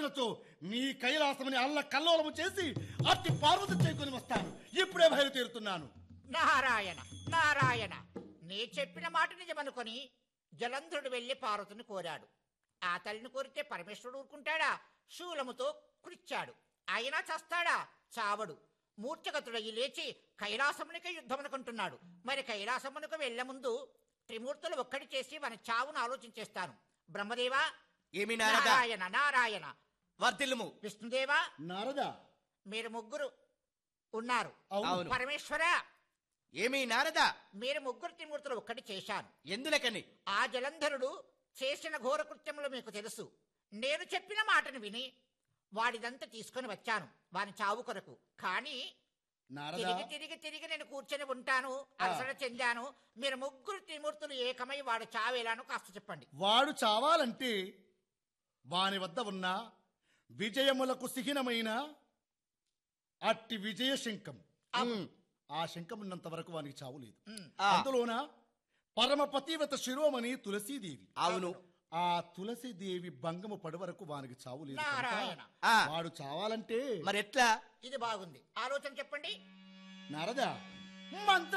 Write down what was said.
వచ్చినచో నీ కైలాసమని అల్ల కల్లోలము చేసి అట్టి పార్వతి చేకొని వస్తాను ఇప్పుడే బయలుదేరుతున్నాను నారాయణ నారాయణ నీ చెప్పిన మాట నిజమనుకొని జలంధరుడు వెళ్లి పార్వతిని కోరాడు ఆ తల్లిని కోరితే పరమేశ్వరుడు ఊరుకుంటాడా శూలముతో కురిచాడు అయినా చస్తాడా చావడు మూర్ఛగతుడయి లేచి కైలాసమునికే యుద్ధమనుకుంటున్నాడు మరి కైలాసమునకు వెళ్లే ముందు త్రిమూర్తులు ఒక్కడి చేసి మన చావును ఆలోచించేస్తాను బ్రహ్మదేవా ఏమి నారద నారాయణ నారాయణ వర్ధిల్లుము విష్ణుదేవా నారదా మీరు ముగ్గురు ఉన్నారు అవును. పరమేశ్వర ఏమి నారద మీరు ముగ్గురు త్రిమూర్తులు ఒక్కటి చేశాను ఎందులకని ఆ జలంధరుడు చేసిన ఘోర కృత్యములు మీకు తెలుసు నేను చెప్పిన మాటను విని వాడిదంతా తీసుకొని వచ్చాను వాని చావు కొరకు కానీ నారదా తిరిగి తిరిగి తిరిగి నేను కూర్చొని ఉంటాను అలసట చెందాను మీరు ముగ్గురు త్రిమూర్తులు ఏకమై వాడు చావేలాను కాస్త చెప్పండి వాడు చావాలంటే వాని వద్ద ఉన్న విజయములకు సిహినమైన అట్టి విజయ శంఖం ఉమ్, ఆ శంఖం ఉన్నంత వరకు వానికి చావు లేదు ఉమ్. ఆ, అందులోన పరమ పతివ్రత శిరోమణి తులసీదేవి అవును ఆ తులసీదేవి భంగము పడి వరకు వానికి చావు లేదు కనుక నారాయణ ఆ, వాడు చావాలంటే మరి ఎట్లా ఇది బాగుంది ఆలోచన చెప్పండి నారదా మంత్ర